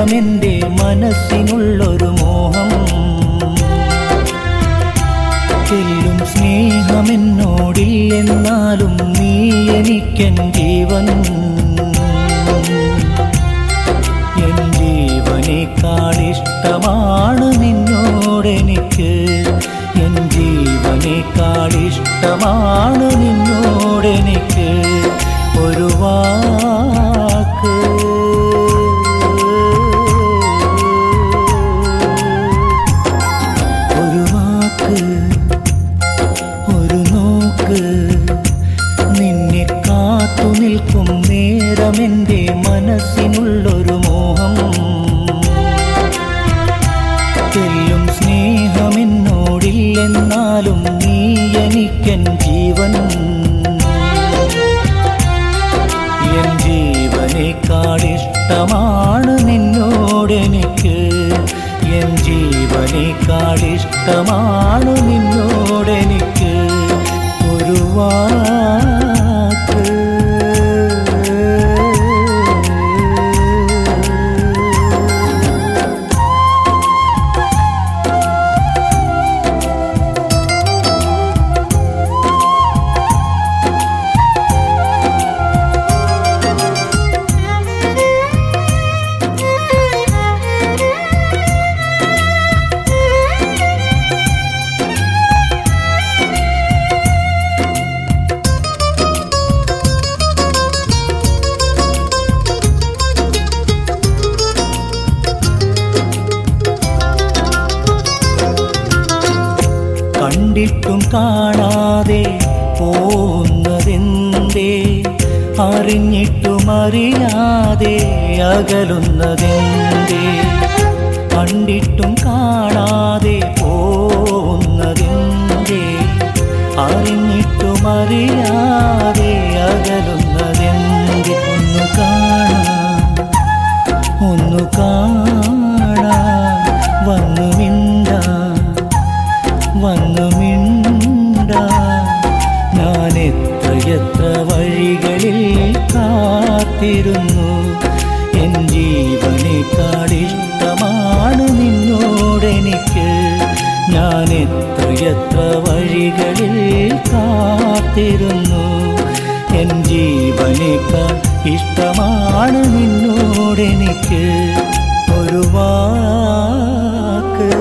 നേരമെന്റെ മനസ്സിനുള്ളൊരു മോഹം ചെല്ലും സ്നേഹമെന്നോടില്ലെന്നാലും നീ എനിക്കൻ ജീവൻ എൻ ജീവനേക്കാളിഷ്ടമാണ് നിന്നോടെനിക്ക് എൻ ജീവനേക്കാളിഷ്ടമാണ് നിന്നോടെനിക്ക് ഒരു വാക്ക് ഒരു വാക്ക് ഒരു നോക്ക് നിന്നെ കാത്തു നിൽക്കും നേരമെന്റെ മനസ്സിനുള്ളൊരു മോഹം തെല്ലും സ്നേഹമെന്നോടില്ലെന്നാലും നീ എനിക്കൻ ജീവൻ എൻ ജീവനേക്കാളിഷ്ടമാണ് നിന്നോടെനിക്ക് എൻ ജീവനേക്കാളിഷ്ടമാണ് നിന്നോടെനിക്ക് ഒരു വാക്ക് കണ്ടിട്ടും കാണാതെ പോകുന്നതെന്തേ അറിഞ്ഞിട്ടും അറിയാതെ അകലുന്നതെന്തേ കണ്ടിട്ടും കാണാതെ പോകുന്നതെന്തേ അറിഞ്ഞിട്ടും അറിയാതെ അകലുന്നതെന്തേ ഒന്ന് കാണാം ഒന്നു കാണാൻ വന്നു മിണ്ടാൻ വന്നു മിണ്ടാൻ ഞാൻ എത്രയെത്ര വഴികളിൽ കാത്തിരുന്നു എൻ ജീവനേക്കാളിഷ്ടമാണ് നിന്നോടെനിക്ക് ഞാൻ എത്രയെത്ര വഴികളിൽ കാത്തിരുന്നു എൻ ജീവനേക്കാൾ ഇഷ്ടമാണ് നിന്നോടെനിക്ക് ഒരു വാക്ക്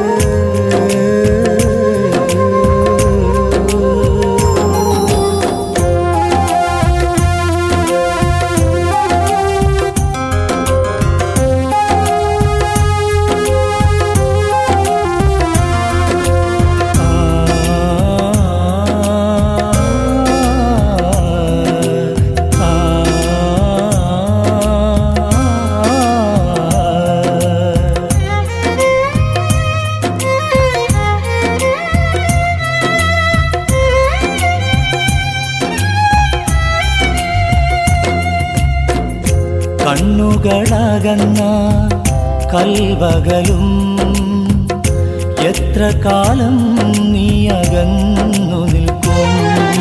കണ്ണുകളകന്ന കൽവകലും എത്ര കാലം നീ അകന്നു നിൽക്കും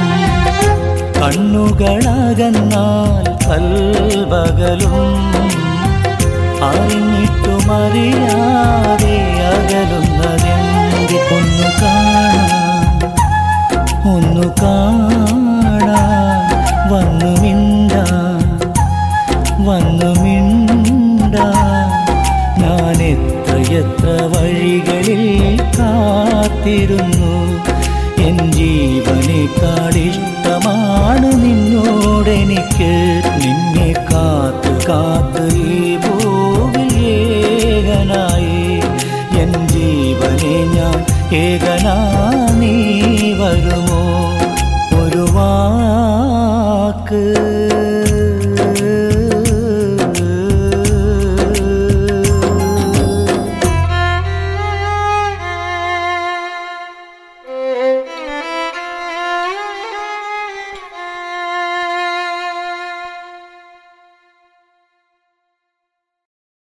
കണ്ണുകളകന്നാൽ കൽവകലും അറിഞ്ഞിട്ടും അറിയാതെ അകലുന്നതെന്തി ഒന്നു കാണാൻ ഒന്നു കാണാൻ വന്നു മിണ്ടാൻ വന്നു മിണ്ടാൻ ഞാൻ എത്രയെത്ര വഴികളിൽ കാത്തിരുന്നു എൻ ജീവനേക്കാളിഷ്ടമാണ് നിന്നോടെനിക്ക് നിന്നെ കാത്ത് കാത്ത് ഈ ഭൂവിൽ ഏകനായി എൻ ജീവനെ ഞാൻ ഏകനാ നീ വരുമോ ഒരു വാക്ക്